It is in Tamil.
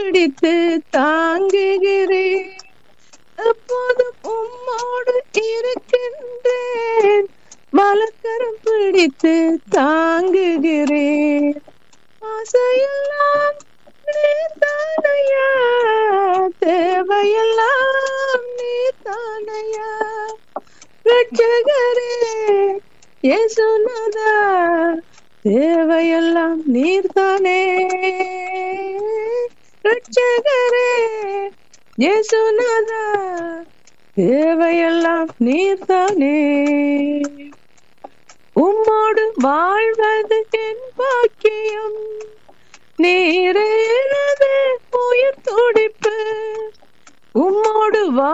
பிடித்து தாங்குகிறேன் எப்போதும் உம்மோடு இருக்கின்றேன் வலக்கரம் பிடித்து தாங்குகிறேன் ஆசையெல்லாம் நீர்தானையா தேவையெல்லாம் நீர்தானையா ரட்சகரே இயேசுநாதா தேவையெல்லாம் நீர்தானே ரட்சகரே இயேசுநாதா தேவையெல்லாம் நீர்தானே உம்மோடு வாழ்வது என் பாக்கியம் நீரே எனது உயிர் துடிப்பு உம்மோடு வா